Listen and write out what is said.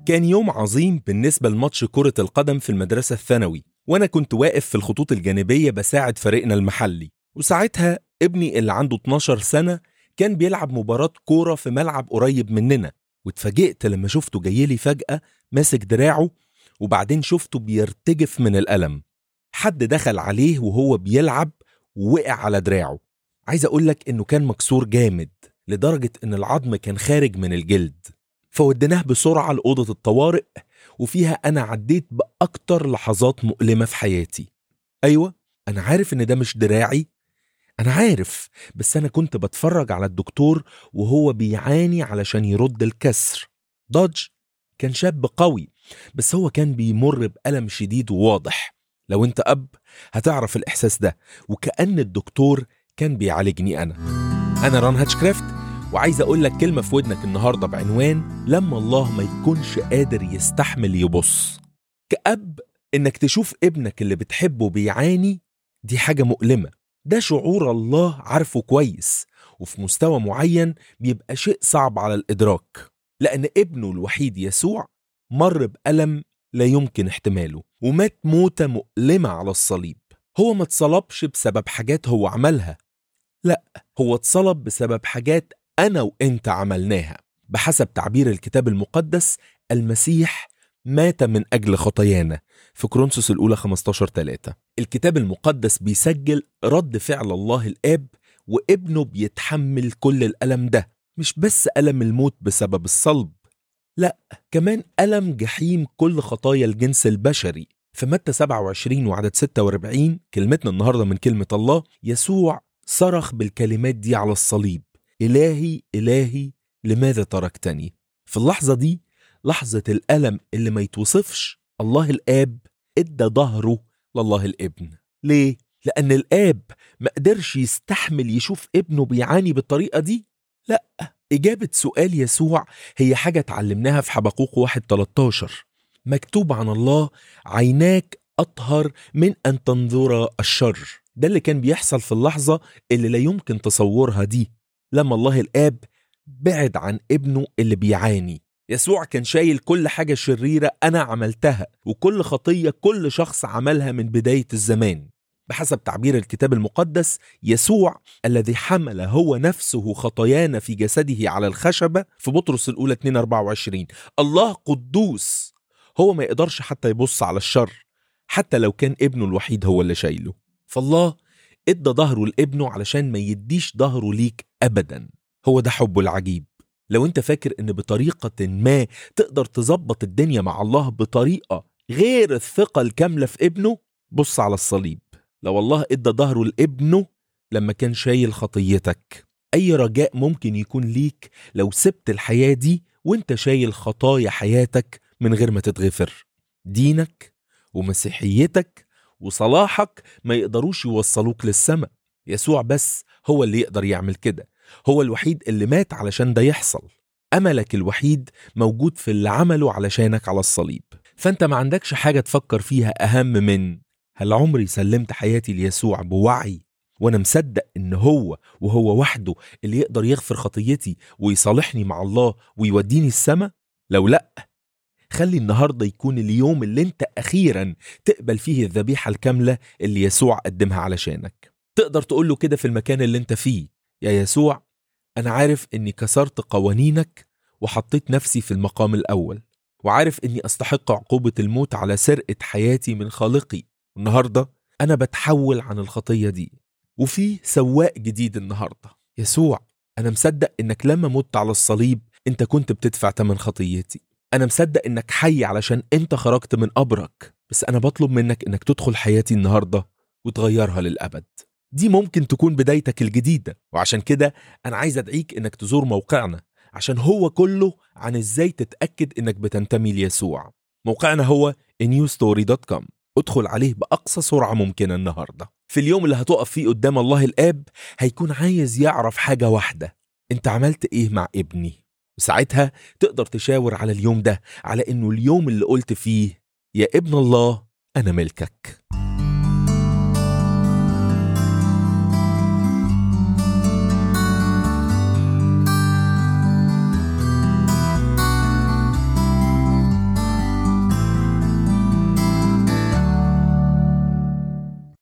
كان يوم عظيم بالنسبة لماتش كرة القدم في المدرسة الثانوي وأنا كنت واقف في الخطوط الجانبية بساعد فريقنا المحلي وساعتها ابني اللي عنده 12 سنة كان بيلعب مباراة كورة في ملعب قريب مننا واتفاجئت لما شفته جايلي فجأة ماسك دراعه وبعدين شفته بيرتجف من الألم حد دخل عليه وهو بيلعب ووقع على دراعه عايز أقولك إنه كان مكسور جامد لدرجة إن العظم كان خارج من الجلد فوديناه بسرعة لأوضة الطوارئ وفيها أنا عديت بأكتر لحظات مؤلمة في حياتي أيوة أنا عارف إن ده مش دراعي أنا عارف بس أنا كنت بتفرج على الدكتور وهو بيعاني علشان يرد الكسر دادج كان شاب قوي بس هو كان بيمر بألم شديد وواضح لو أنت أب هتعرف الإحساس ده وكأن الدكتور كان بيعالجني أنا أنا ران هاتشكرافت وعايز أقول لك كلمة في ودنك النهاردة بعنوان لما الله ما يكونش قادر يستحمل يبص كأب إنك تشوف ابنك اللي بتحبه بيعاني دي حاجة مؤلمة ده شعور الله عارفه كويس وفي مستوى معين بيبقى شيء صعب على الإدراك لأن ابنه الوحيد يسوع مر بألم لا يمكن احتماله ومات موتة مؤلمة على الصليب هو ما اتصلبش بسبب حاجات هو عملها لا هو اتصلب بسبب حاجات أنا وإنت عملناها بحسب تعبير الكتاب المقدس المسيح مات من أجل خطايانا في كورنثوس الأولى 15 3 الكتاب المقدس بيسجل رد فعل الله الآب وابنه بيتحمل كل الألم ده مش بس ألم الموت بسبب الصلب لا كمان ألم جحيم كل خطايا الجنس البشري في متى 27 وعدد 46 كلمتنا النهاردة من كلمة الله يسوع صرخ بالكلمات دي على الصليب إلهي إلهي لماذا تركتني في اللحظة دي لحظة الألم اللي ما يتوصفش الله الآب إدى ظهره لله الابن ليه؟ لأن الآب ما قدرش يستحمل يشوف ابنه بيعاني بالطريقة دي لا إجابة سؤال يسوع هي حاجة اتعلمناها في حبقوق 1 13 مكتوب عن الله عيناك أطهر من أن تنظر الشر ده اللي كان بيحصل في اللحظة اللي لا يمكن تصورها دي لما الله الآب بعد عن ابنه اللي بيعاني يسوع كان شايل كل حاجة شريرة أنا عملتها وكل خطية كل شخص عملها من بداية الزمان بحسب تعبير الكتاب المقدس يسوع الذي حمل هو نفسه خطايانا في جسده على الخشبة في بطرس الأولى 2 24 الله قدوس هو ما يقدرش حتى يبص على الشر حتى لو كان ابنه الوحيد هو اللي شايله فالله ادى ظهره لابنه علشان ما يديش ظهره ليك ابدا هو ده حبه العجيب لو انت فاكر ان بطريقة ما تقدر تظبط الدنيا مع الله بطريقة غير الثقة الكاملة في ابنه بص على الصليب لو الله ادى ظهره لابنه لما كان شايل خطيتك اي رجاء ممكن يكون ليك لو سبت الحياة دي وانت شايل خطايا حياتك من غير ما تتغفر دينك ومسيحيتك وصلاحك ما يقدروش يوصلوك للسماء يسوع بس هو اللي يقدر يعمل كده هو الوحيد اللي مات علشان ده يحصل أملك الوحيد موجود في اللي عمله علشانك على الصليب فأنت ما عندكش حاجة تفكر فيها أهم من هل عمري سلمت حياتي ليسوع بوعي وأنا مصدق إن هو وهو وحده اللي يقدر يغفر خطيتي ويصالحني مع الله ويوديني السماء لو لأ خلي النهاردة يكون اليوم اللي انت أخيرا تقبل فيه الذبيحة الكاملة اللي يسوع قدمها علشانك تقدر تقول له كده في المكان اللي انت فيه يا يسوع أنا عارف إني كسرت قوانينك وحطيت نفسي في المقام الأول وعارف إني أستحق عقوبة الموت على سرقة حياتي من خالقي النهاردة أنا بتحول عن الخطية دي وفي سواق جديد النهاردة يسوع أنا مصدق إنك لما مت على الصليب أنت كنت بتدفع تمن خطيتي أنا مصدق إنك حي علشان أنت خرجت من قبرك بس أنا بطلب منك إنك تدخل حياتي النهاردة وتغيرها للأبد دي ممكن تكون بدايتك الجديدة وعشان كده أنا عايز أدعيك إنك تزور موقعنا عشان هو كله عن إزاي تتأكد إنك بتنتمي ليسوع موقعنا هو newstory.com ادخل عليه بأقصى سرعة ممكنة النهاردة في اليوم اللي هتقف فيه قدام الله الآب هيكون عايز يعرف حاجة واحدة انت عملت ايه مع ابني وساعتها تقدر تشاور على اليوم ده على انه اليوم اللي قلت فيه يا ابن الله انا ملكك